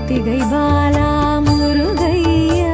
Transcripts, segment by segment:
கார்த்திகை பாலா முருகையா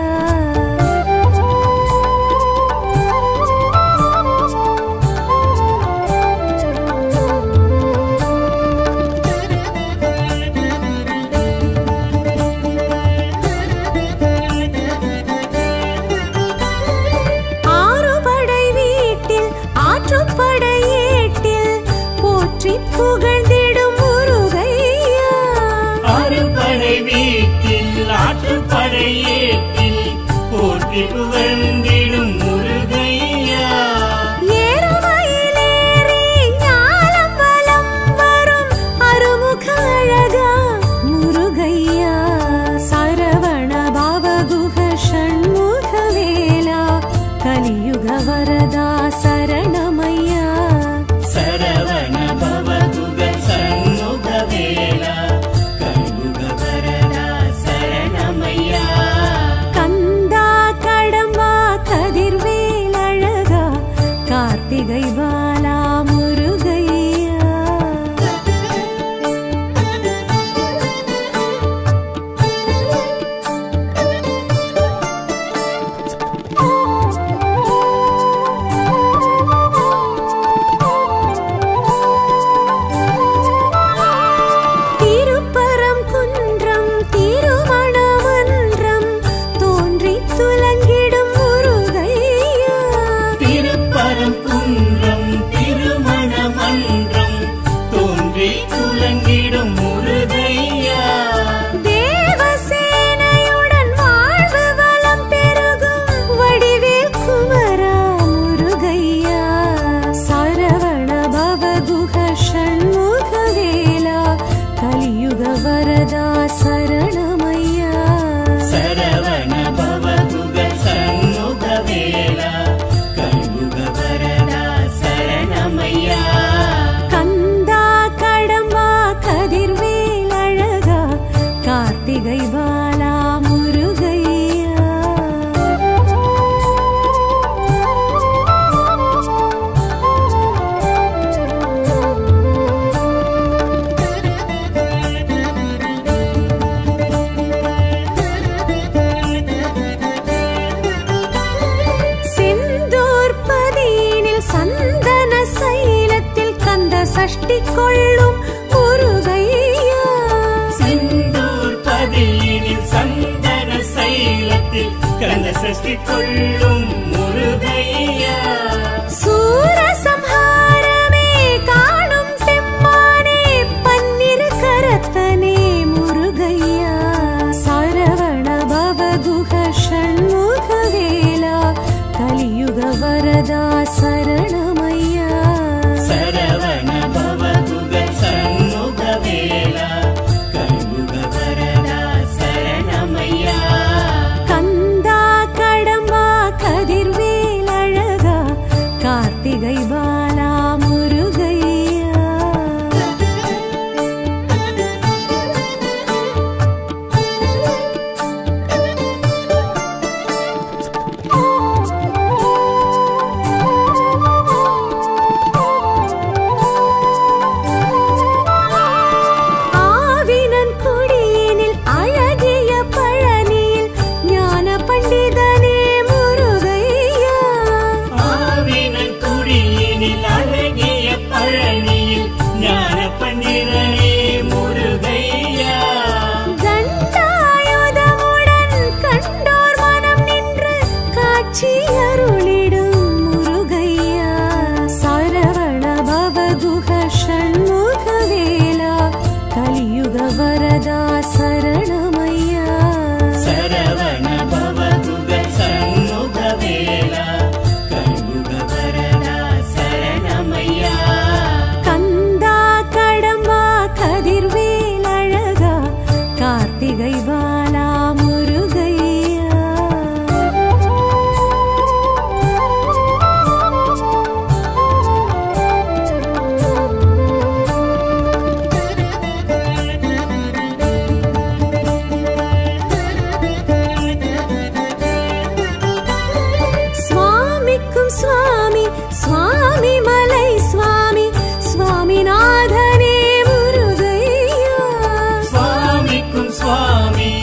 ஆறுபடை வீட்டில் ஆற்றுப்படை ஏட்டில் போற்றி புகழ்ந்திடும் முருகையா அறுபடை வீட்டில் ஆற்றுப்படை ஏற்றில் போற்றி புகழ்ந்திடும் முருகையா ஏறுமயிலேறி ஞாலம் வலம் வரும் அருமுக அழகா முருகையா சரவண பவகுக ஷண்முக வேலா கலியுக வரதா சரணமையா சரவண பவகுக சண்முக வேலா கல்முக வரதா சரணமையா கந்தா கடம்பா கதிர்வேல் அழகா கார்த்திகை பாலா முருகையா திருப்பரம் குன்றம் திருமணமன்றம் தோன்றி துலங்கிடும் முருகையா திருப்பரம் குன்றம் திருமண மன்றம் தோன்றி துலங்கிடும் முருகையா தேவசேனையுடன் வாழ்வு வளம் பெருகும் வடிவேல் குமரா முருகையா சரவண பவகுக ஷண்முக வேலா கலியுக வரதா சரணமையா சரவண பவகுக சண்முக வேலா கல்முக வரதா சரணமையா கந்தா கடம்பா கதிர்வேல் அழகா கார்த்திகை பாலா முருகையா செந்தூர் பதியினில் சந்தன சைலத்தில் கந்த சஷ்டி கொள்ளும் முருகையா செந்தூர் பதியினில் சந்தன சைலத்தில் கந்த சஷ்டி கொள்ளும் முருகையா சூரசம்ஹாரமே காணும் செம்மானே பன்னிரு கரத்தனே முருகையா சரவண பவகுக ஷண்முக வேலா கலியுக வரதா சரணமையா சரவண பவகுக சண்முக வேலா கல்முக வரதா சரணமையா கந்தா கடம்பா கதிர்வேல் அழகா கார்த்திகை பாலா முருகையா ஆவினன் குடியினில் அழகிய பழனியில் ஞான பண்டிதனே முருகையா ஆவினன் குடியினில் அழகிய பழனியில் ஞான பண்டிதனே முருகையா கண்டாயுதமுடன் கண்டோர் மனம் நின்று காட்சி அருளிடும் முருகையா சரவண பவகுக ஷண்முக வேலா கலியுக வரதா சரணமையா சரவண பவகுக சண்முக வேலா கல்முக வரதா சரணமையா கந்தா கடம்பா கதிர்வேல் அழகா கார்த்திகை பாலா முருகையா சுவாமிக்கும் சுவாமி சுவாமி மலை சுவாமி சுவாமிநாதனே முருகையா சுவாமிக்கும் சுவாமி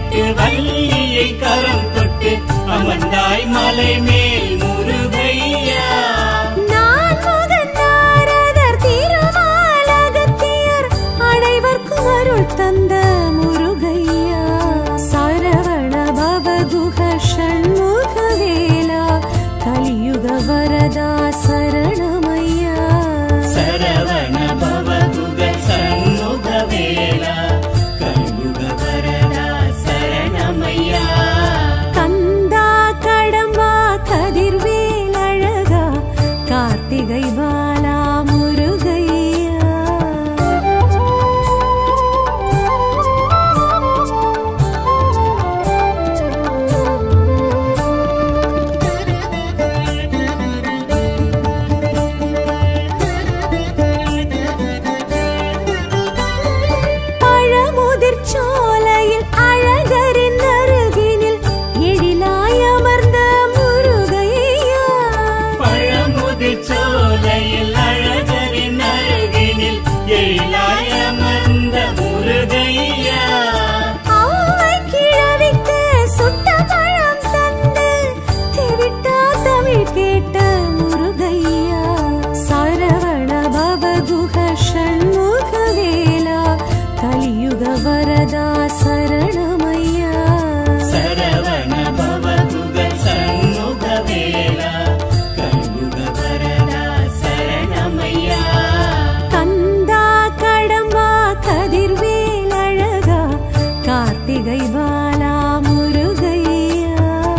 கேட்டு வள்ளியை கரம் தொட்டு அமர்ந்தாய் மலை மேல் முருகையா நான் முகன் நாரதர் திருமாலகத்தியர் அனைவர்க்கும் அருள் தந்த முருகையா சரவண பவகுக ஷண்முகவேலா கலியுக வரதா சரணமையா சரவண பவகுக சண்முக வேலா கல்முக வரதா சரணமையா கந்தா கடம்பா கதிர்வேல் அழகா கார்த்திகை பாலா முருகையா பழமுதிர் சோலையில் அழகரின் அருகினில் எழிலாய் அமர்ந்த முருகையா பழமுதிர் சோலையில் அழகரின் அருகினில் எழிலாய் அமர்ந்த முருகையா அவ்வை கிழவிக்கு சுட்ட பழம் தந்து தெவிட்டா தமிழ் கேட்ட முருகையா சரவண பவகுக ஷண்முகவேலா கலியுக வரதா சரணமையா சரவண பவகுக சண்முக வேலா கல்முக வரதா சரணமையா கந்தா கடம்பா கதிர்வேல் அழகா கார்த்திகை பாலா முருகையா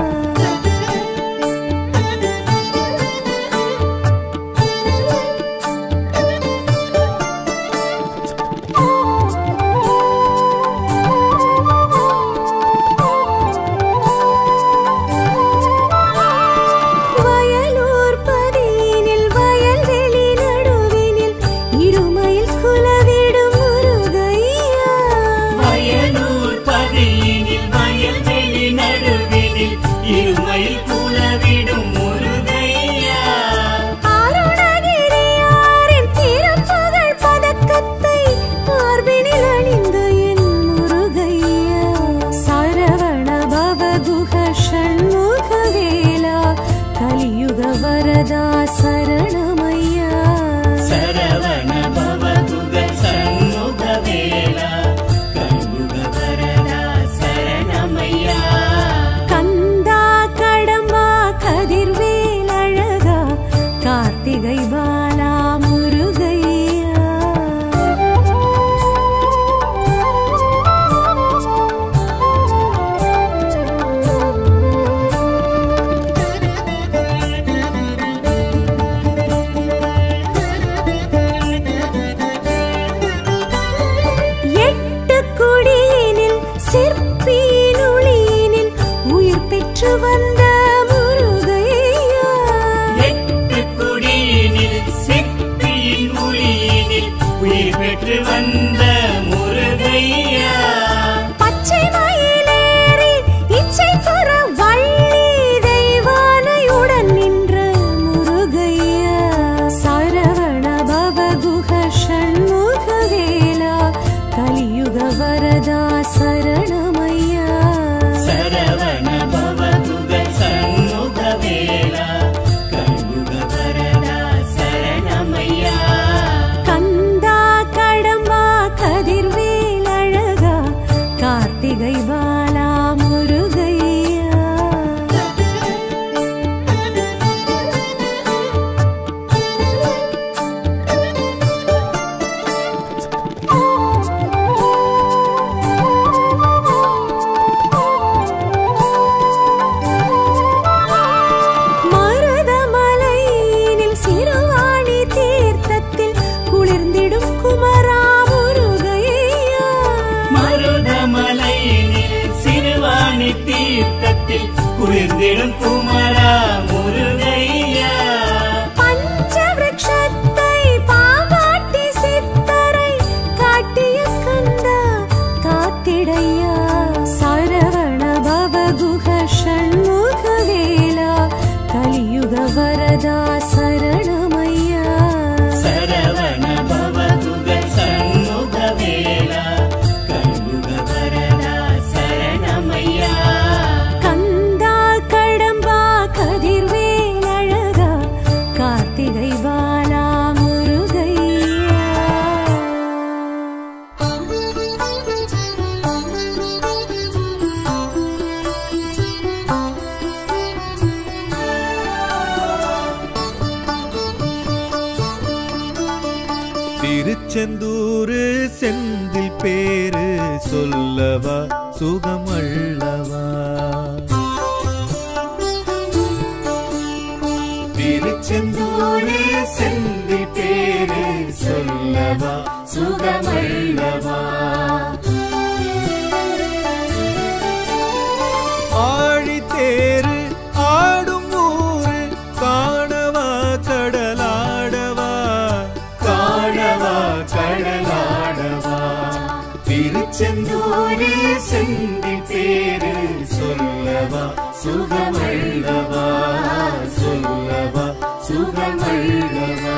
வயலூர் பதியினில் வயல்வெளி நடுவினில் இருமையில் குலவிடும் முருகையா வயலூர் பதியினில் வயல்வெளி நடுவினில் இருமையில் குலவிடும் முருகையா அருணகிரியாரின் திருப்புகழ் பதக்கத்தை மார்பினில் அணிந்த என் முருகையா சரவண பவகுக ஷண்முகவேலா கலியுக வரதா சரணமையா சரவண பவகுக சண்முக வேலா கல்முக வரதா சரணமையா கந்தா கடம்பா கதிர்வேல் அழகா கார்த்திகை பாலா முருகையா எட்டு குடியினில் சிற்பியின் ஒளியினில் உயிர் பெற்று வந்த முருகையா எட்டு குடியினில் சிற்பியின் ஒளியினில் உயிர் பெற்று வந்த முருகையா பச்சை மயிலேறி இச்சை புற வள்ளி தெய்வானையுடன் நின்ற முருகையா சரவண பவகுக ஷண்முகவேலா கலியுக வரதா சரணமையா சரவண பவகுக சண்முக வேலா கல்முக வரதா சரணமையா கந்தா கடம்பா கதிர்வேல் அழகா கார்த்திகை பாலா முருகையா மருதமலையினில் சிறுவாணி தீர்த்தத்தில் குளிர்ந்திடும் குமரா முருகையா மருதமலையினில் சிறுவாணி தீர்த்தத்தில் குளிர்ந்திடும் குமரா முருகையா பஞ்சவிருட்சத்தை பாவாட்டி சித்தரை காட்டிய கந்தா காத்திடையா சரவண பவகுக ஷண்முகவேலா கலியுக வரதா சரணமையா சரவண பவகுக சண்முக வேலா கல்முக வரதா சரணமையா திருச்செந்தூரு செந்தில் பேரு சொல்லவா சுகமல்லவா திருச்செந்தூரே செந்தி பேரு சொல்லவா சுகமல்லவா ஆழி தேரு ஆடும் ஊரு காணவா கடலாடவா காணவா கடலாடவா திருச்செந்தூரே செந்தி பேரு சொல்லவா சுகமல்லவா சொல்லவா சுகமல்லவா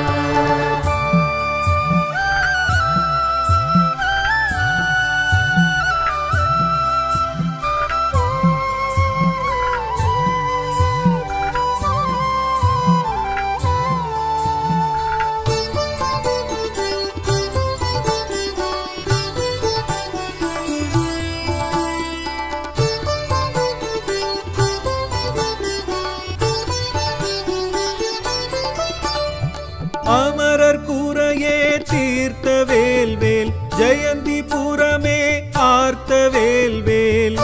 அமரர் குறையே தீர்த்த வேல்வேல் ஜெயந்தி புறமே ஆர்த்த வேல்வேல்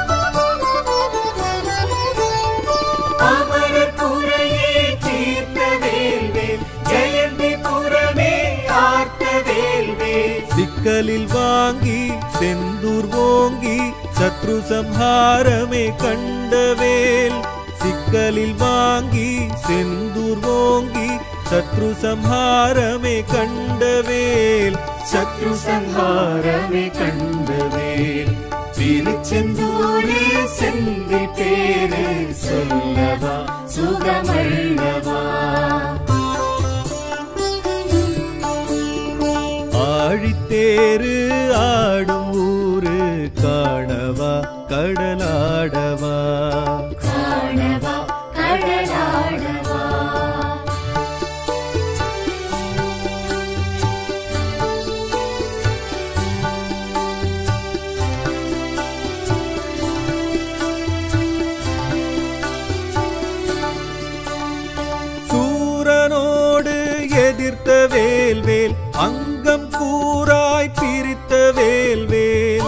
அமரர் குறையே தீர்த்த வேல்வேல் ஜெயந்தி புறமே ஆர்த்த வேல்வேல் சிக்கலில் வாங்கி செந்தூர் ஓங்கி சத்ரு சம்ஹாரமே கண்டவேல் சிக்கலில் வாங்கி செந்தூர் ஓங்கி சத்ரு சம்ஹாரமே கண்டவேல் சத்ரு சம்ஹாரமே கண்டவேல் திருச்செந்தூரே செந்தி பேரு சொல்லவா சுகமல்லவா ஆழித்தேரு ஆடும் ஊரு காணவா கடலாடவா காணவா கடலாடவா சூரனோடு எதிர்த்த வேல்வேல் அங்கம் கூறாய் பிரித்த வேல்வேல்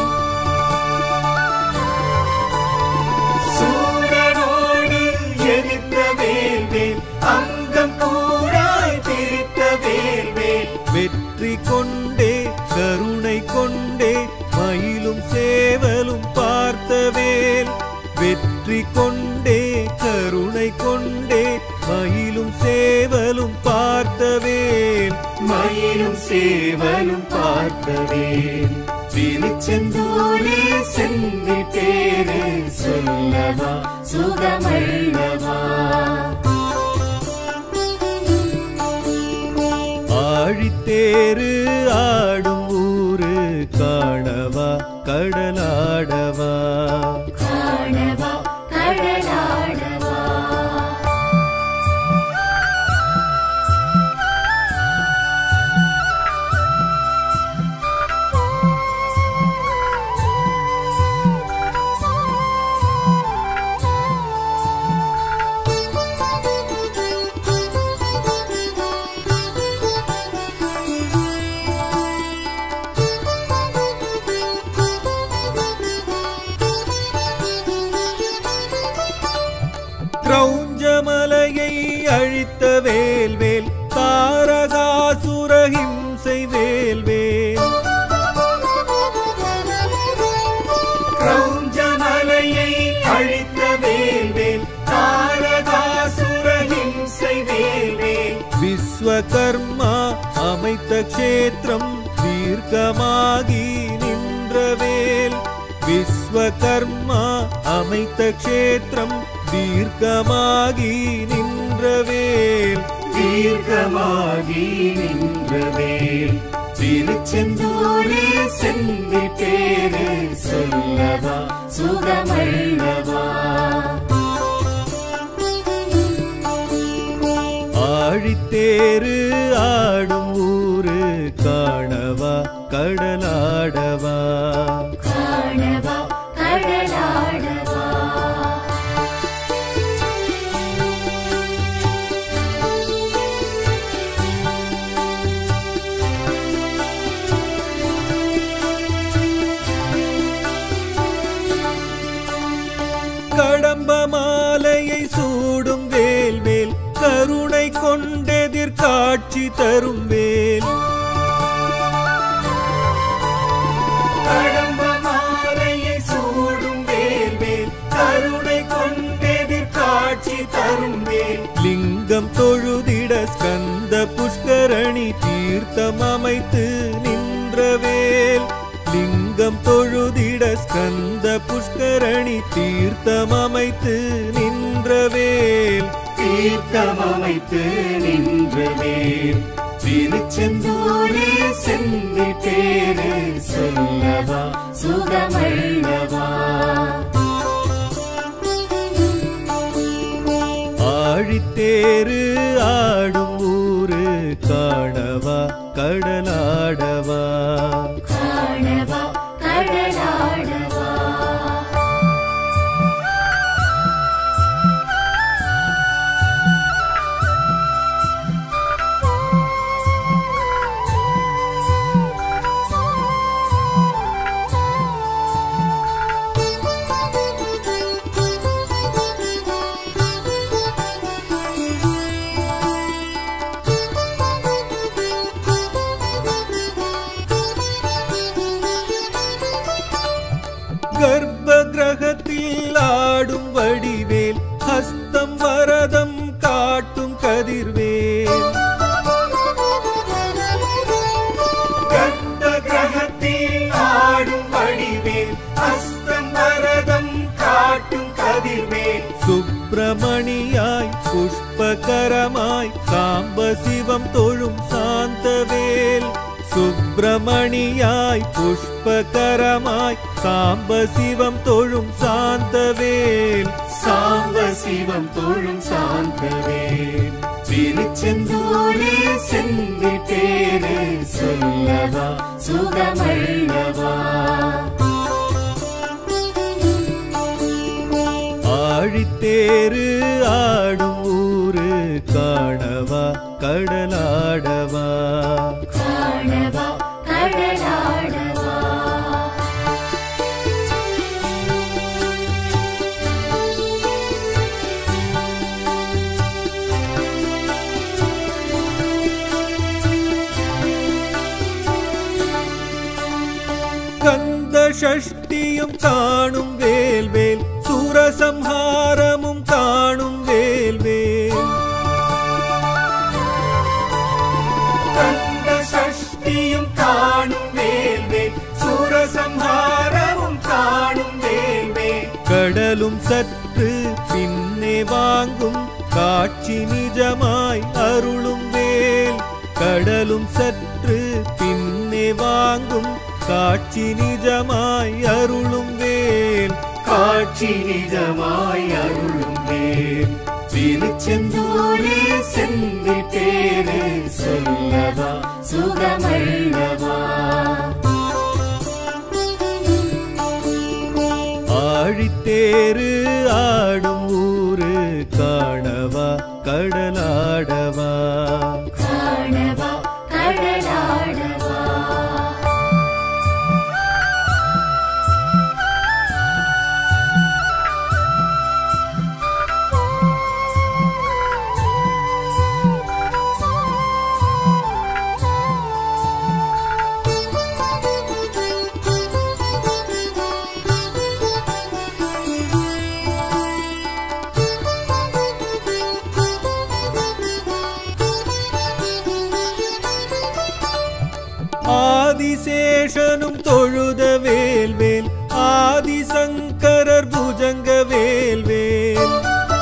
சூரனோடு எதிர்த்த வேல்வேல் அங்கம் கூறாய் பிரித்த வேல்வேல் வெற்றி கொண்டே கருணை கொண்டே மயிலும் சேவலும் பார்த்த வேல் வெற்றி கொண்டே கருணை கொண்டே மயிலும் சேவலும் பார்த்த வேல் மயிலும் சேவலும் பார்த்தவேல் திருச்செந்தூரே செந்தி பேரு சொல்லவா சுகமல்லவா ஆழித்தேரு ஆடும் ஊரு காணவா கடலாடவா காணவா கடலாடவா கிரௌஞ்சமலையை அழித்த வேல்வேல் தாரகாசுர ஹிம்சை வேல்வேல் கிரௌஞ்சமலையை அழித்த வேல்வேல் தாரகாசுர ஹிம்சை வேல்வேல் விஸ்வகர்மா அமைத்த க்ஷேத்திரம் தீர்க்கமாகி நின்றவேல் விஸ்வகர்மா அமைத்த க்ஷேத்திரம் தீர்க்கமாகி நின்றவேல் தீர்க்கமாகி நின்றவேல் திருச்செந்தூரே செந்தி பேரு சொல்லவா சுகமல்லவா ஆழித்தேரு ஆடும் ஊரு காணவா கடலாடவா காணவா கடலாடவா காட்சி தரும் வேல் கடம்ப மாலையை சூடும் வேல் வேல் கருணை கொண்டெதிர் காட்சி தரும் வேல் லிங்கம் தொழுதிட ஸ்கந்த புஷ்கரணி தீர்த்தம் அமைத்து நின்றவேல் லிங்கம் தொழுதிட ஸ்கந்த புஷ்கரணி தீர்த்தம் அமைத்து நின்றவேல் தீர்த்தம் அமைத்து நின்ற வேல் திருச்செந்தூரே செந்தி பேரு சொல்லவா சுகமல்லவா ஆழித்தேரு ஆடும் ஊரு காணவா கடலாடவா காணவா கடலாடவா கர்ப்ப கிரகத்தில் ஆடும் வடிவேல் ஹஸ்தம் வரதம் காட்டும் கதிர்வேல் கண்ட கிரகத்தில் ஆடும் வடிவேல் அஸ்தம் வரதம் காட்டும் கதிர்வேல் சுப்பிரமணியாய் புஷ்பகரமாய் சாம்ப சிவம் தொழும் சாந்தவேல் சுப்பிரமணியாய் புஷ்பகரமாய் சாம்ப சிவம் தொழும் சாந்தவேல் சாம்ப சிவம் தொழும் சாந்தவேல் திருச்செந்தூரே செந்தி பேரு சொல்லவா சுகமல்லவா ஆழித்தேரு ஆடும் ஊரு காணவா கடலாடவா காணவா கடலாடவா கந்த சஷ்டியும் காணும் வேல்வேல் சூரசம்ஹாரமும் காணும் வேல்வேல் கந்த சஷ்டியும் காணும் வேல்வேல் சூரசம்ஹாரமும் காணும் வேல்வேல் கடலும் சற்று பின்னே வாங்கும் காட்சி நிஜமாய் அருளும் வேல் கடலும் சற்று பின்னே வாங்கும் காட்சி நிஜமாய் அருளும் வேல் காட்சி நிஜமாய் அருளும் வேல் திருச்செந்தூரே செந்தி பேரு சொல்லவா சுகமல்லவா ஆழித்தேரு ஆடும் ஊரு காணவா கடலாடவா காணவா கடலாடவா ஆதிசேஷனும் தொழுத வேல்வேல் ஆதிசங்கரர் புஜங்க வேல்வேல்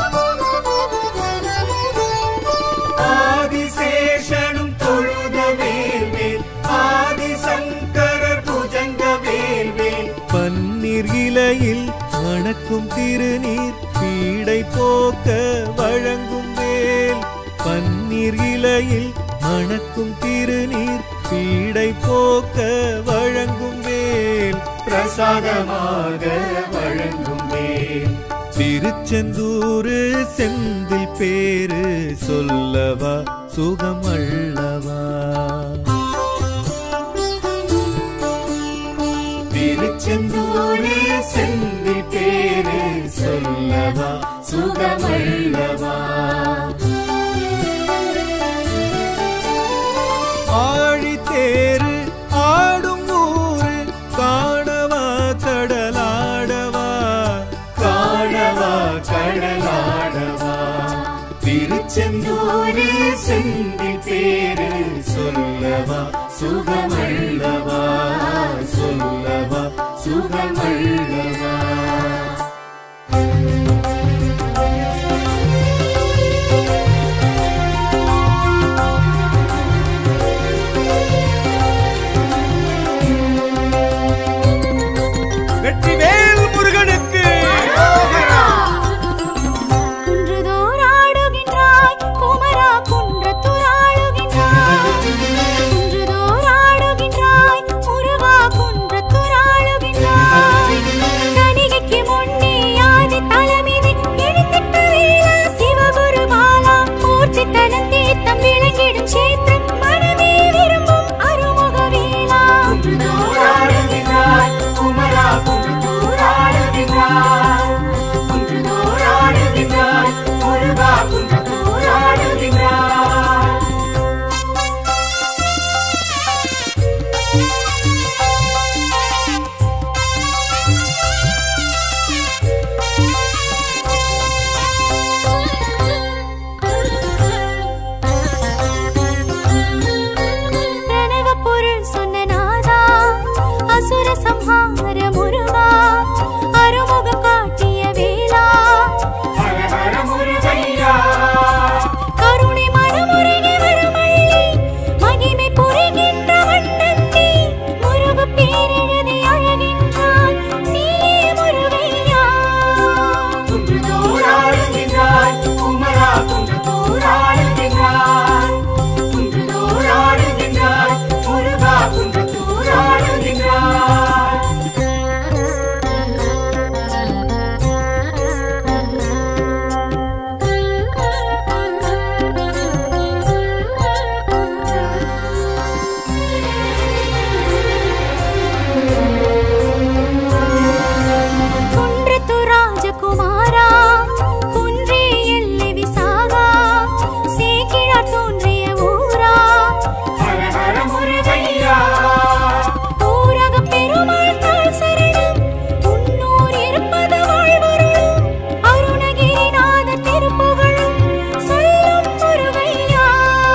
ஆதிசேஷனும் தொழுத வேல்வேல் ஆதிசங்கரர் புஜங்க வேல்வேல் பன்னீர் இலையில் மணக்கும் திருநீர் பீடை போக்க வழங்கும் வேல் பன்னீர் இலையில் மணக்கும் திருநீர் பீடை போக்க வழங்கும் வேல் பிரசாதமாக வழங்கும் வேல் திருச்செந்தூரு செந்தில் பேரு சொல்லவா சுகம் அல்லவா திருச்செந்தூரே செந்தி பேரு சொல்லவா சுகமல்லவா ஆழி தேரு ஆடும் ஊரு காணவா கடலாடவா காணவா கடலாடவா திருச்செந்தூரு செந்தி பேரு சொல்லவா சுகமல்லவா சொல்லவா சுகமல்லவா வெற்றிவேல் முருகனுக்கு குன்றுதோர் ஆடுகின்றாய் குமரா குன்றத்தூர் ஆளுகின்றாய் குன்றுதோர் ஆடுகின்றாய் முருகா குன்றத்தூர் ஆளுகின்றாய் கணிகைக்கு முன்னே ஆதி தலைமிதி எழுத்திட்டு வீழா சிவகுரு பாலா மூர்த்தித்தனம் தீர்த்தம் விளங்கிடும் சேத்திரம் மனமே விரும்பும் அருமுக வேலா குன்றுதோறாடுகின்றாய் குமரா குன்றத்தூராடுகின்றாய் குன்றுதோறாடுகின்றாய் முருகா குன்றத்தூராடுகின்றாய் பிரணவ பொருள் சொன்ன நாதா அசுர சம்ஹார முருகா அருமுகம் காட்டிய வேலா ஹர ஹர முருகையா கருணை மனமுருகி வருமள்ளி மகிமை புரிகின்ற வண்ணன் நீ முருக பேரெழுதி அழகின்றான் நீயே முருகையா குன்றுதோறாடுகின்றாய் குமரா குன்றத்தூராடுகின்றாய் குன்றுதோறாடுகின்றாய் முருகா குன்றத்தூராடுகின்றாய் குன்றத்து ராஜகுமாரா குன்றே எல்லை விசாகா சேக்கிழா தோன்றிய ஊரா ஹர ஹர முருகையா ஊரக பெருமாள் தாழ் சரணம் உன்னூர் இருப்பது வாழ்வருளும் அருணகிரிநாத திருப்புகழும் சொல்லும் முருகையா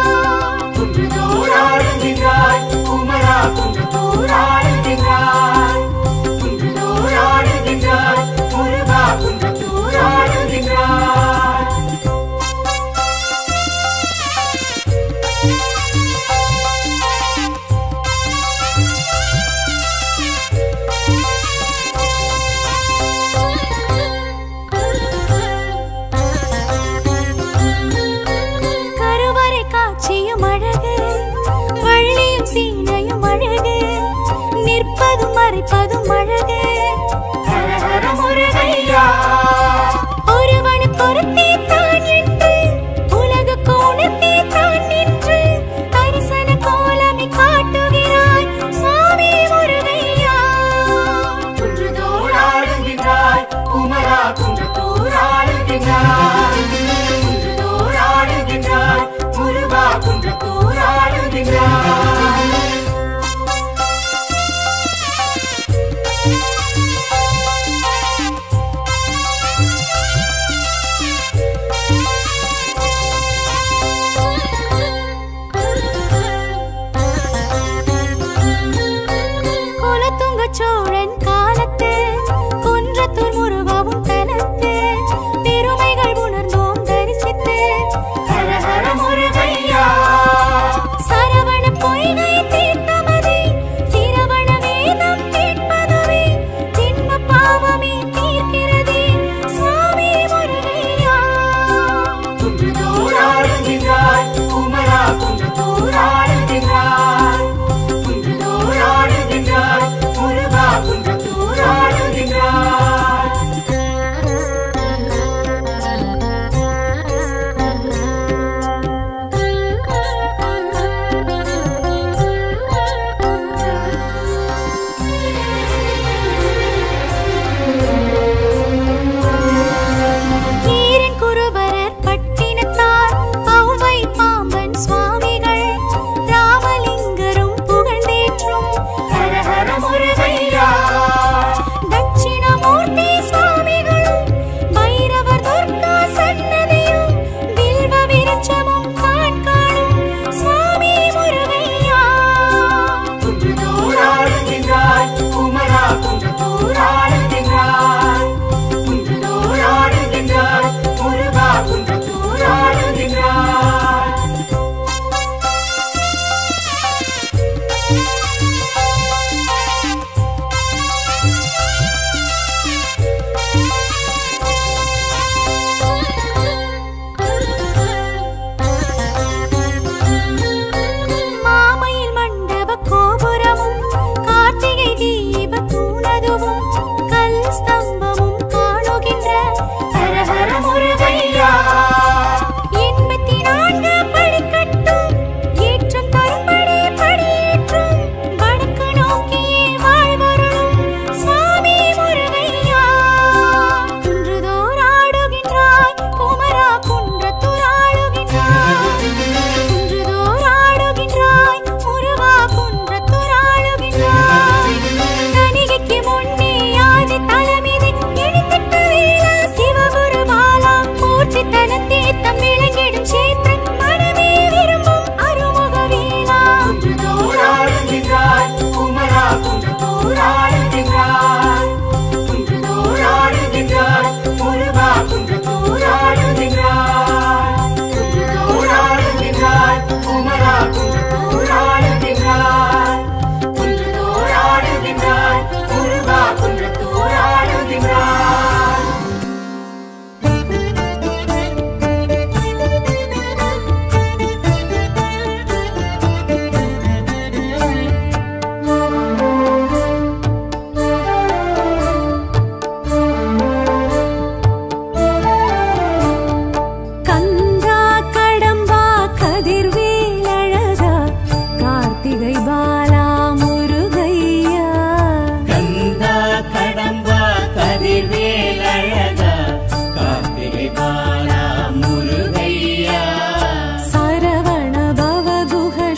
குன்றுதோறாடுகின்றாய் குமரா குன்றத்தூராடுகின்றாய் குன்றுதோறாடுகின்றாய் முருகா குன்றத்தூராடுகின்றாய் கருவறை காட்சியும் அழகு வள்ளியும் சீனையும் அழகு நிற்பதும் மறைப்பதும் அழகு ஹர ஹர முருகையா ஒருவனுக்கொருத்தி தான் என்று உலகுக்கு உணர்த்தி தான் நின்று தரிசன கோலமை காட்டுகிறாய் சுவாமி முருகையா குன்றுதோறாடுகின்றாய் குமரா குன்றத்தூராடுகின்றாய் குன்றுதோறாடுகின்றாய் முருகா குன்றத்தூராடுகின்றாய் குலத்துங்க சோழன் காலத்து குன்றத்தூர் முருகாவும் தனத்து பெருமைகள் உணர்ந்தோம் தரிசித்து ஹர ஹர முருகையா சரவண பொய்கை தீர்த்தமதே சிரவண வேதம் கேட்பதுவே ஜென்ம பாவமே தீர்க்கிறதே சுவாமி முருகையா குன்றுதோறாடுகின்றாய் குமரா குன்றத்தூராடுகின்றாய் குன்றுதோறாடுகின்றாய் முருகா குன்றத்தூராடுகின்றாய்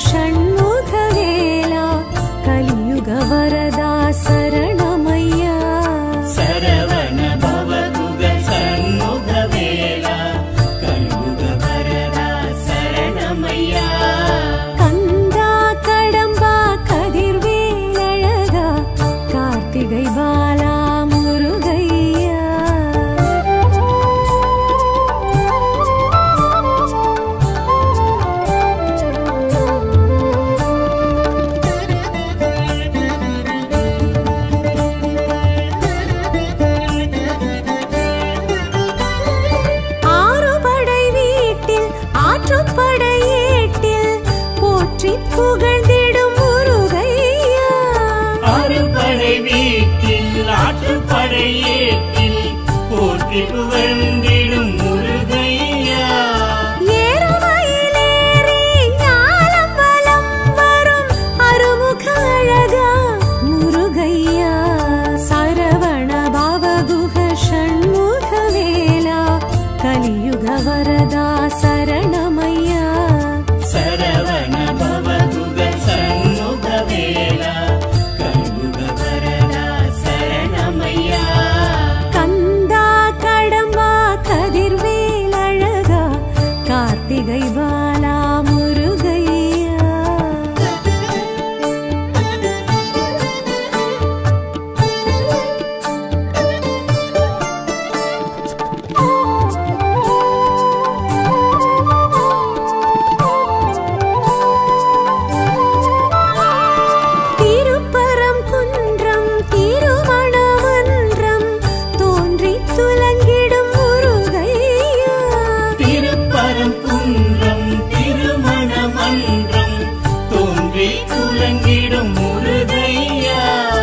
ஷண்முகவேலா கலியுக வரதா சரணமையா சரவண பவகுக சண்முக வேலா கல்முக வரதா சரணமையா கந்தா கடம்பா கதிர்வேலழகா கார்த்திகை பாலா முருகையா ஆறுபடை வீட்டில் ஆற்றுப்படை ஏட்டில் போற்றி புகழ்ந்திடும் முருகையா அறுபடை வீட்டில் ஆற்றுப்படை ஏட்டில் போற்றி புகழ்ந்திடும் முருகையா ஏறுமயிலேறி ஞாலம் வலம் வரும் அருமுக அழகா முருகையா சரவண பாவகுக ஷண்முகவேலா கலியுக வரதா சரணமையா சரவண பவகுக சண்முக வேலா கல்முக வரதா சரணமையா கந்தா கடம்பா கதிர்வேல் அழகா கார்த்திகை பாலா முருகையா திருப்பரம் குன்றம் திருமணமன்றம் தோன்றி துலங்கிடும் முருகையா திருப்பரம் குன்றம் திருமண மன்றம் தோன்றி துலங்கிடும் முருகையா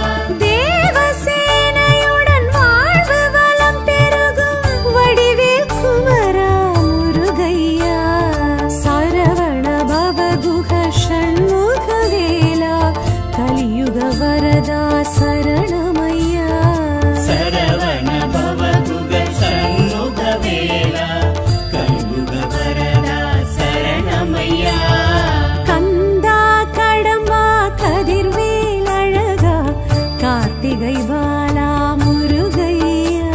தேவசேனையுடன் வாழ்வு வளம் பெருகும் வடிவேல் குமரா முருகையா சரவண பவகுக ஷண்முகவேலா கலியுக வரதா சரணமையா சரவண பவகுக சண்முக வேலா கல்முக வரதா சரணமையா கந்தா கடம்பா கதிர்வேல் அழகா கார்த்திகை பாலா முருகையா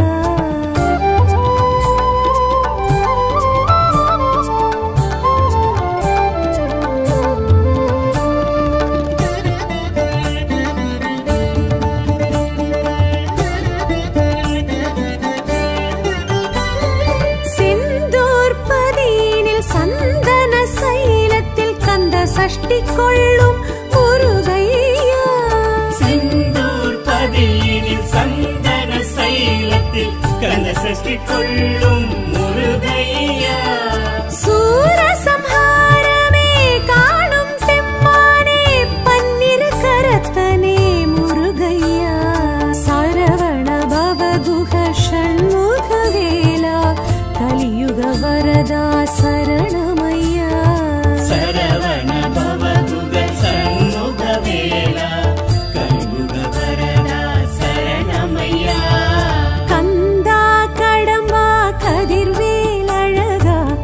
செந்தூர் பதியினில் சந்தன சைலத்தில் கந்த சஷ்டி கொள்ளும் முருகையா செந்தூர் பதியினில் சந்தன சைலத்தில் கந்த சஷ்டி கொள்ளும் முருகையா சூரசம்ஹாரமே காணும் பெம்மானே பன்னிரு கரத்தனே முருகையா சரவண பவகுக ஷண்முகவேலா கலியுக வரதா சரணமையா சரவண பவகுக சண்முக வேலா கல்முக வரதா சரணமையா கந்தா கடம்பா கதிர்வேல் அழகா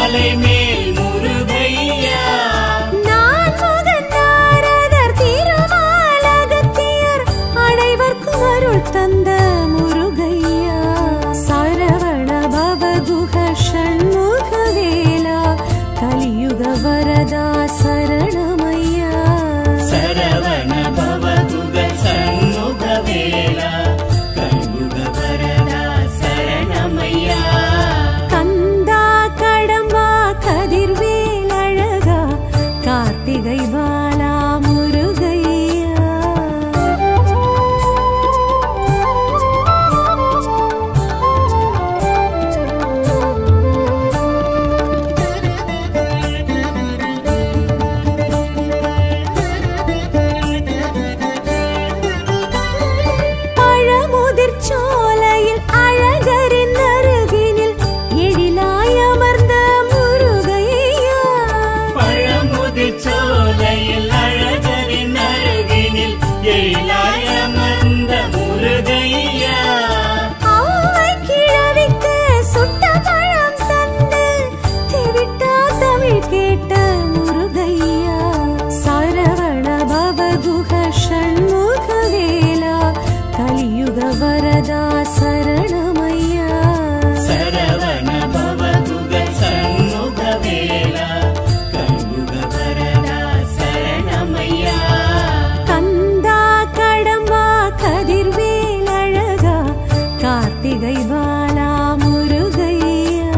மலைமேல் முருகையா நான் முகன் நாரதர் திருமாலகத்தியர் அனைவர்க்கும் அருள் தந்த முருகையா சரவண பவகுக ஷண்முகவேலா கலியுக வரதா சரணமையா சரவண பவகுக சண்முக வேலா கண்முக வரதா சரணமையா கந்தா கடம்பா கதிர்வேல் அழகா கார்த்திகை பாலா முருகையா பழமுதிர் சோலையில் அழகரின் அருகினில் எழிலாய் அமர்ந்த முருகையா பழமுதிர் சோலையில் அழகரின் அருகினில் எழிலாய் அமர்ந்த முருகையா ஆவை கிழவிக்கு சுட்ட பழம் தந்து தெவிட்டா தமிழ் கேட்ட முருகையா சரவண பவகுக ஷண்முகவேலா கலியுக வரதா சரணமையா சரவண பவகுக சண்முக வேலா கண்முக வரதா சரணமையா கந்தா கடம்பா கதிர்வேல் அழகா கார்த்திகை பாலா முருகையா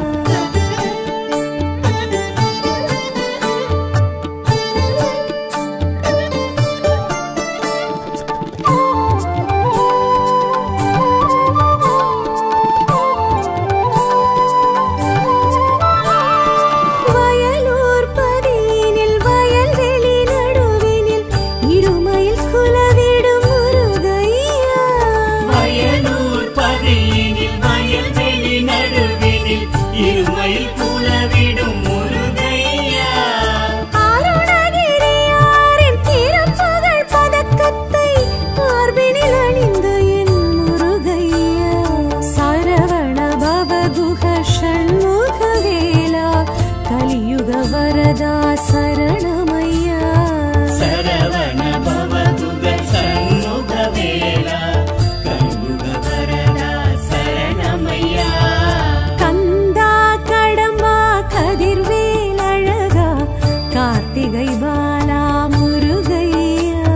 வயலூர் பதியினில் வயல்வெளி நடுவினில் இருமையில் குலவிடும் முருகையா வயலூர் பதியினில் வயல்வெளி நடுவினில் இருமையில் குலவிடும் முருகையா அருணகிரியாரின் திருப்புகழ் பதக்கத்தை மார்பினில் அணிந்த என் முருகையா சரவண பவகுக ஷண்முகவேலா கலியுக வரதா சரணமையா சரவண பவதுக சண்முக வேலா கண்முக வரதா சரணமையா கந்தா கடம்பா கதிர்வேல் அழகா கார்த்திகை பாலா முருகையா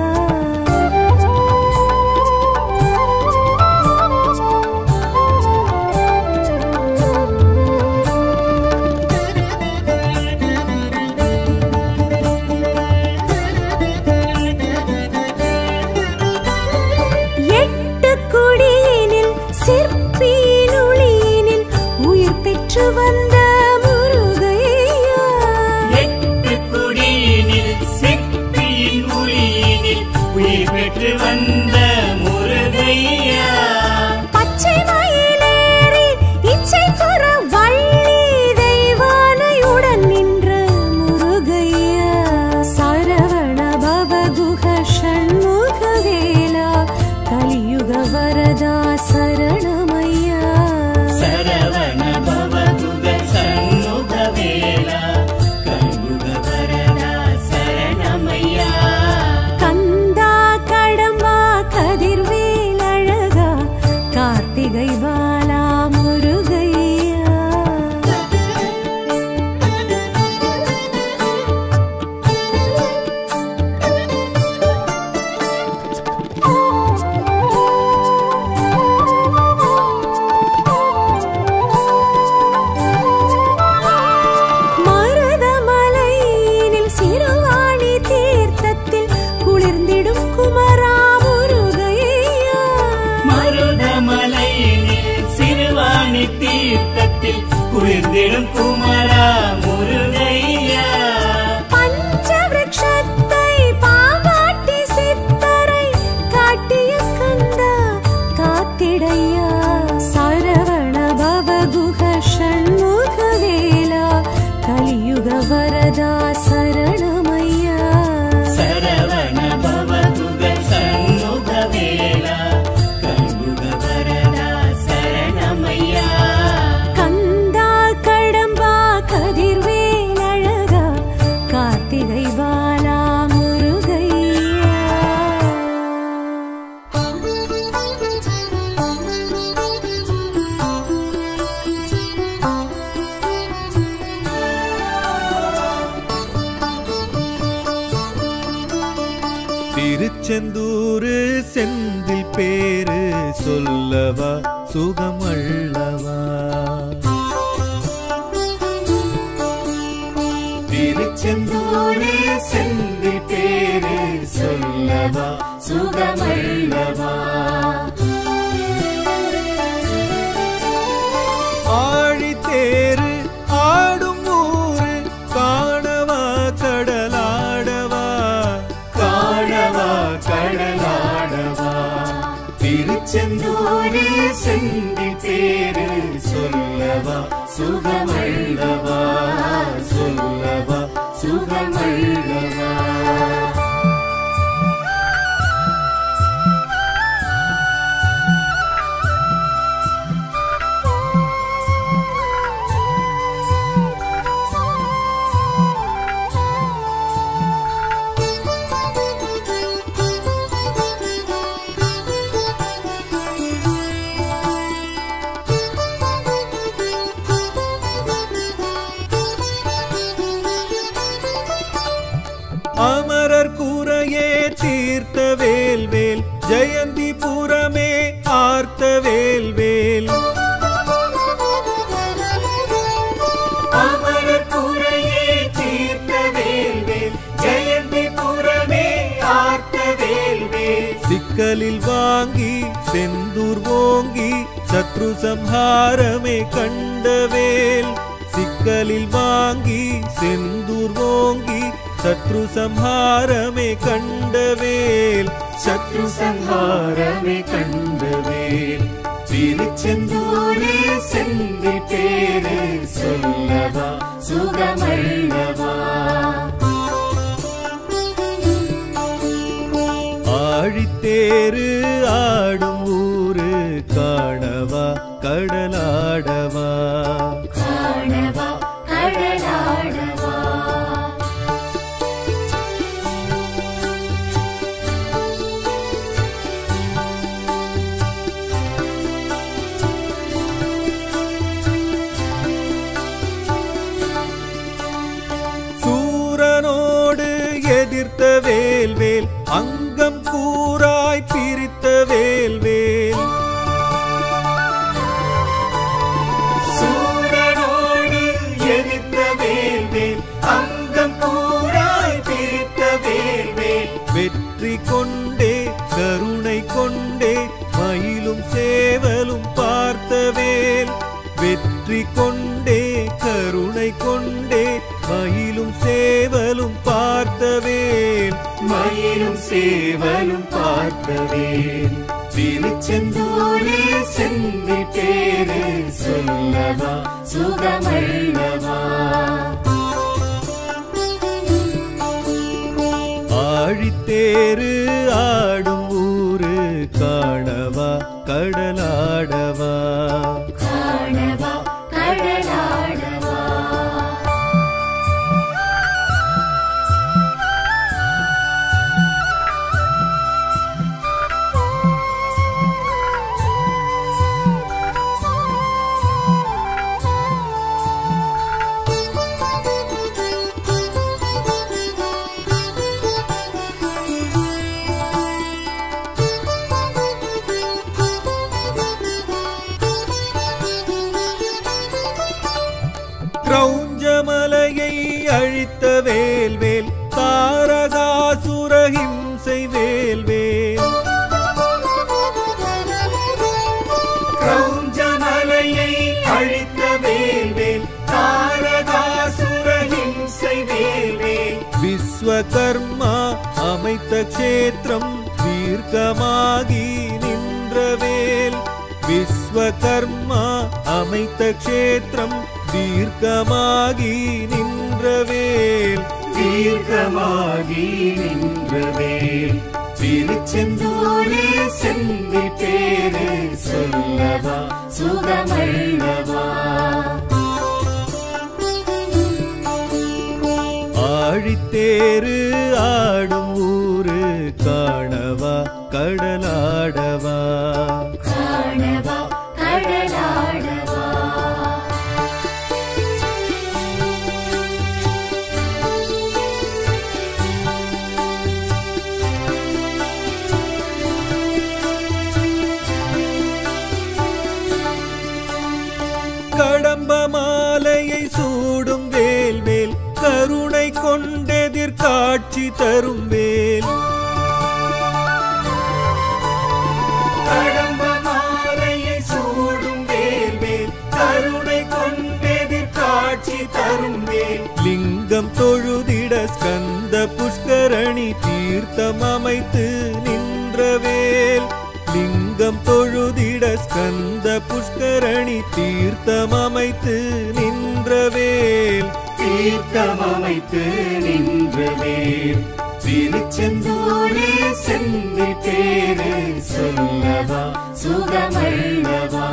எட்டு குடியினில் சிற்பியின் ஒளியினில் உயிர் பெற்று வந்த முருகையா எட்டு குடியினில் சிற்பியின் ஒளியினில் உயிர் பெற்று வந்த முருகையா பச்சை மயிலேறி இச்சை புற வள்ளி தெய்வானையுடன் நின்ற முருகையா சரவண பவகுக ஷண்முகவேலா கலியுக வரதா சரணமையா சரவண பவதுக சண்முக வேலா கண்முக வரதா சரணமையா கந்தா கடம்பா கதிர்வேல் அழகா கார்த்திகை பாலா முருகையா மருதமலையினில் சிறுவாணி தீர்த்தத்தில் குளிர்ந்திடும் குமரா முருகையா மருதமலையினில் சிறுவாணி தீர்த்தத்தில் குளிர்ந்திடும் குமரா முருகையா பஞ்சவிருட்சத்தை பாவாட்டி சித்தரை காட்டிய கந்தா காத்திடையா சரவண பவகுக ஷண்முகவேலா கலியுக வரதா சரணமையா சரவண பவதுக சண்முக வேலா கண்முக வரதா சரணமையா கந்தா கடம்பா திருச்செந்தூரு செந்தில் பேரு சொல்லவா சுகமல்லவா திருச்செந்தூரே செந்தி பேரு சொல்லவா சுகமல்லவா ஆழி தேரு ஆடும் ஊரு காணவா கடலாடவா காணவா கடலாடவா திருச்செந்தூரே செந்தி பேரு சொல்லவா சுகமல்லவா சொல்லவா சுகமல்லவா அமரர் குறையே தீர்த்த வேல்வேல் ஜெயந்தி புறமே ஆர்த்த வேல்வேல் அமரர் குறையே தீர்த்த வேல்வேல் ஜெயந்தி புறமே ஆர்த்த வேல்வேல் சிக்கலில் வாங்கி செந்தூர் ஓங்கி சத்ரு சம்ஹாரமே கண்டவேல் சிக்கலில் வாங்கி செந்தூர் ஓங்கி சத்ரு சம்ஹாரமே கண்டவேல் சத்ரு சம்ஹாரமே கண்டவேல் திருச்செந்தூரே செந்தி பேரு சொல்லவா சுகமல்லவா ஆழித்தேரு ஆடும் ஊரு காணவா கடலாடவா காணவா கடலாடவா சூரனோடு எதிர்த்த வேல்வேல் அங்கம் கூறாய் பிரித்த வேல்வேல் சூரனோடு எதிர்த்த வேல்வேல் அங்கம் கூறாய் பிரித்த வேல்வேல் வெற்றி கொண்டே கருணை கொண்டே மயிலும் சேவலும் பார்த்த வேல் வெற்றி கொண்டே கருணை கொண்டே மயிலும் சேவலும் பார்த்த வேல் மயிலும் சேவலும் பார்த்தவேன் திருச்செந்தூரே செந்தி பேரு சொல்லவா சுகமல்லவா ஆழித்தேரு ஆடும் ஊரு காணவா கடலாடவா காணவா கடலாடவா கிரௌஞ்சமலையை அழித்த வேல்வேல் தாரகாசுர ஹிம்சை வேல்வேல் கிரௌஞ்சமலையை அழித்த வேல்வேல் தாரகாசுர ஹிம்சை வேல்வேல் விஸ்வகர்மா அமைத்த க்ஷேத்திரம் தீர்க்கமாகி நின்றவேல் விஸ்வகர்மா அமைத்த க்ஷேத்திரம் தீர்க்கமாகி நின்றவேல் தீர்க்கமாகி நின்றவேல் திருச்செந்தூரே செந்தி பேரு சொல்லவா சுகமல்லவா ஆழித்தேரு ஆடும் ஊரு காணவா கடலாடவா காணவா கடலாடவா சூடும் வேல் வேல் கருணை கொண்டெதிர் காட்சி தரும் வேல் கடம்ப மாலையை சூடும் வேல் வேல் கருணை கொண்டெதிர் காட்சி தரும் வேல் லிங்கம் தொழுதிட ஸ்கந்த புஷ்கரணி தீர்த்தம் அமைத்து நின்ற வேல் லிங்கம் தொழுதிட ஸ்கந்த புஷ்கரணி தீர்த்தம் அமைத்து நின்ற வேல் தீர்த்தம் அமைத்து நின்றவேல் திருச்செந்தூரே செந்தில் பேரு சொல்லவா சுகமல்லவா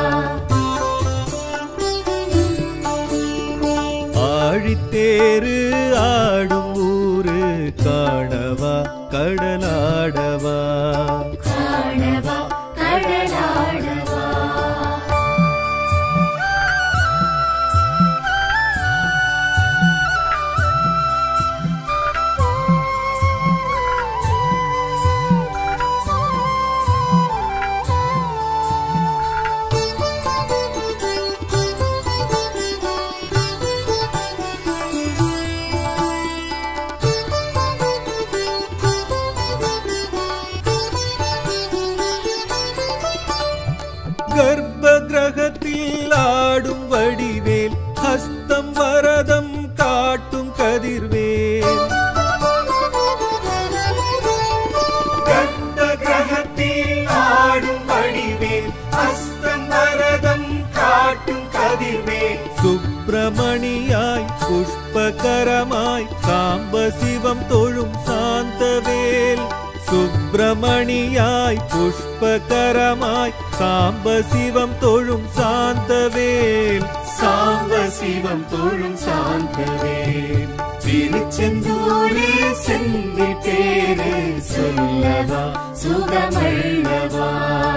ஆழித்தேரு ஆடும் ஊரு காணவா கடலாடவா காணவா கடலாடவா கர்ப்ப கிரகத்தில் ஆடும் வடிவேல் ஹஸ்தம் வரதம் காட்டும் கதிர்வேல் கர்ப்ப கிரகத்தில் ஆடும் வடிவேல் ஹஸ்தம் வரதம் காட்டும் கதிர்வேல் சுப்பிரமணியாய் புஷ்பகரமாய் சாம்ப சிவம் தொழும் சாந்தவேல் சுப்பிரமணியாய் புஷ்பகரமாய் சாம்ப சிவம் தொழும் சாந்தவேல் சாம்ப சிவம் தொழும் சாந்தவேல் திருச்செந்தூரே செந்தில் பேரு சொல்லவா சுகமல்லவா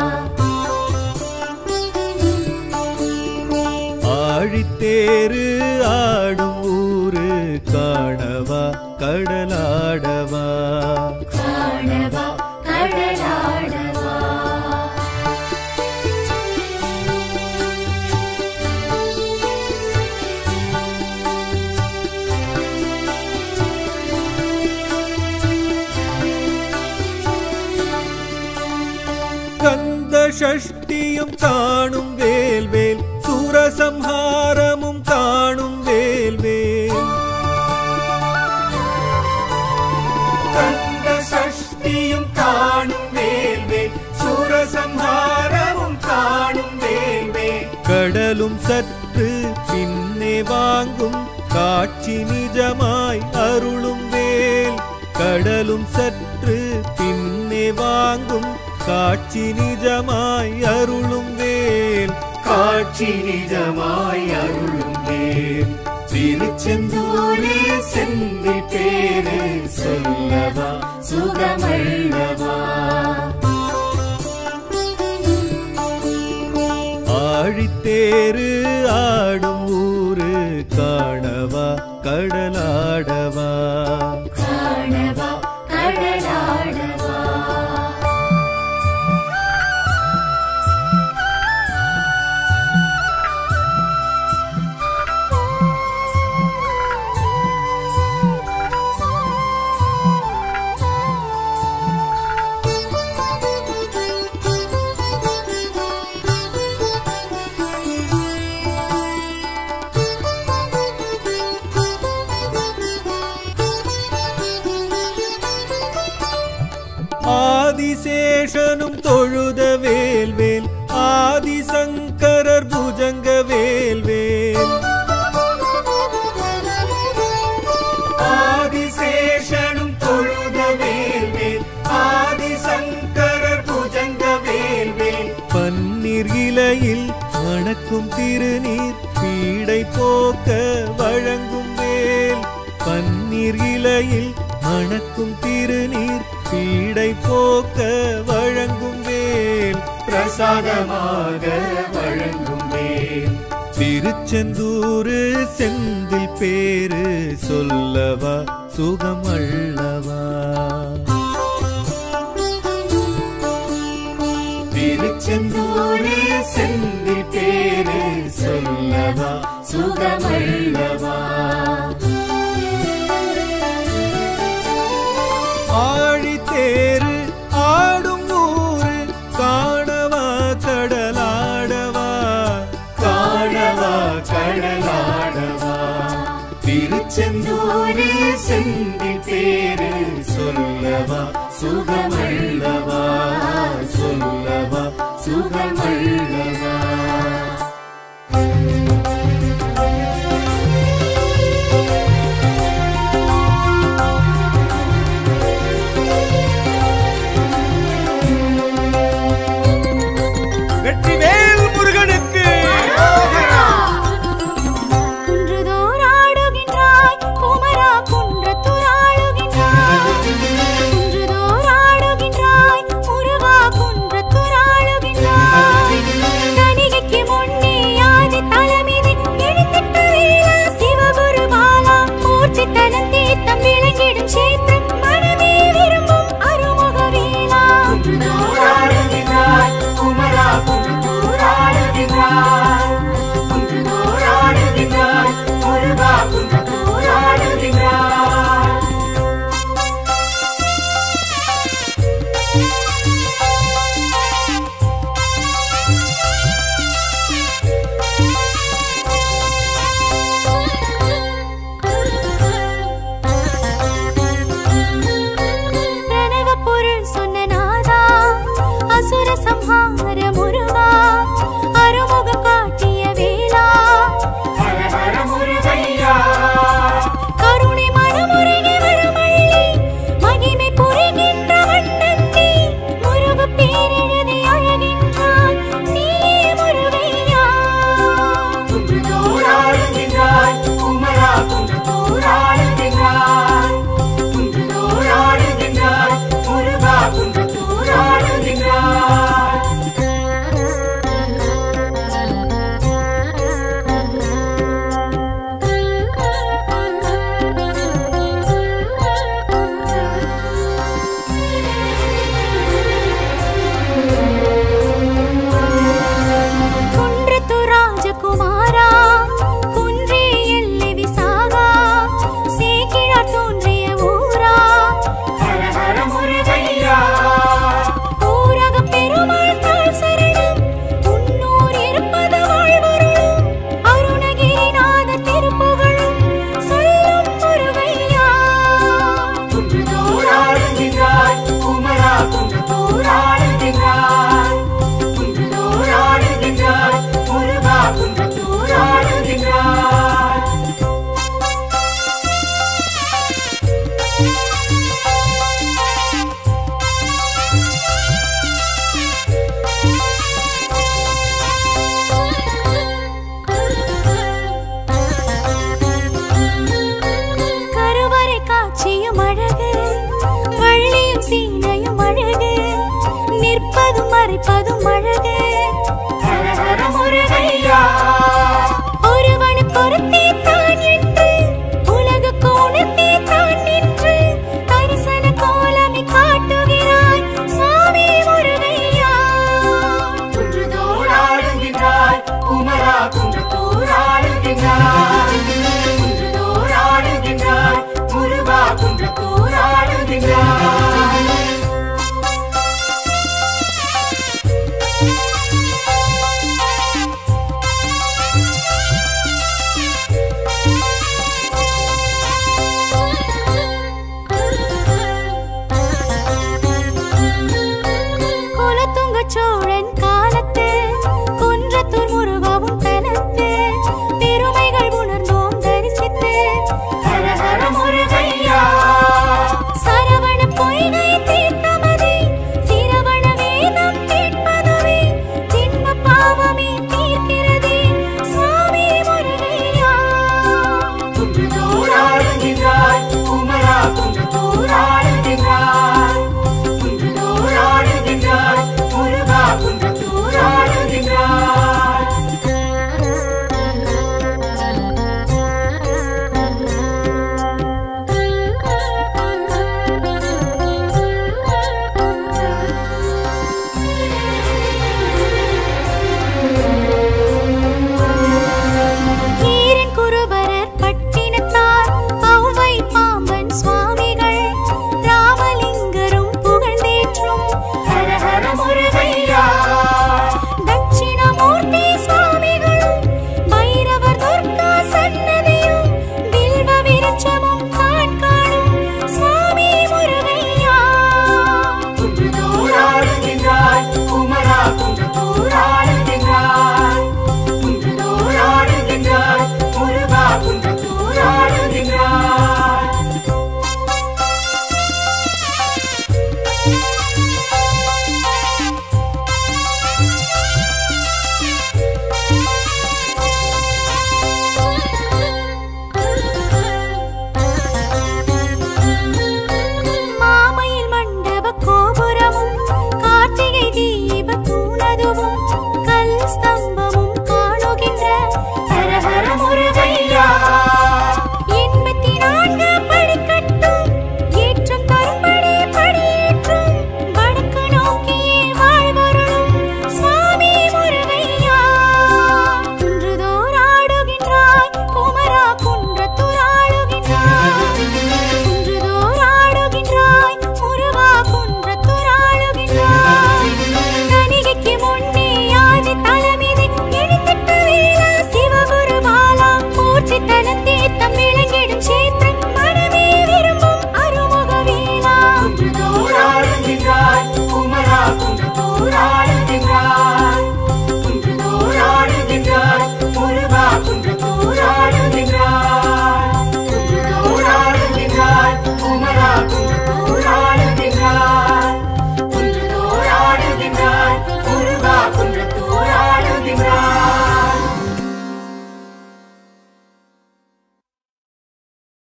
ஆழித்தேரு ஆடும் ஊரு காணவா கடலாடவா காணவா கடலாடவா கந்த சஷ்டியும் காணும் வேல்வேல் சூரசம்ஹாரமும் காணும் வேல்வேல் கந்த சஷ்டியும் காணும் வேல்வேல் சூரசம்ஹாரமும் காணும் வேல்வேல் கடலும் சற்று பின்னே வாங்கும் காட்சி நிஜமாய் அருளும் வேல் கடலும் சற்று பின்னே வாங்கும் காட்சி நிஜமாய் அருளும் வேல் காட்சி நிஜமாய் அருளும் வேல் திருச்செந்தூரே செந்தில் பேரு சொல்லவா சுகமல்லவா ஆழித்தேரு ஆடும் ஊரு காணவா கடலாடவா காணவா கடலாடவா ஆதிசேஷனும் தொழுத வேல்வேல் ஆதிசங்கரர் புஜங்க வேல்வேல் ஆதிசேஷனும் தொழுத வேல்வேல் ஆதிசங்கரர் புஜங்க வேல்வேல் பன்னீர் இலையில் மணக்கும் திருநீர் பீடை போக்க வழங்கும் வேல் பன்னீர் இலையில் மணக்கும் திருநீர் பீடை போக்க வழங்கும் வேல் பிரசாதமாக வழங்கும் வேல் திருச்செந்தூரு செந்தில் பேரு சொல்லவா சுகமல்லவா திருச்செந்தூரே செந்தில் பேரு சொல்லவா சுகமல்லவா ஆழித்தேரு ஆடும் ஊரு காணவா கடலாடவா காணவா கடலாடவா திருச்செந்தூரு செந்தி தேரு சொல்லவா சுகமல்லவா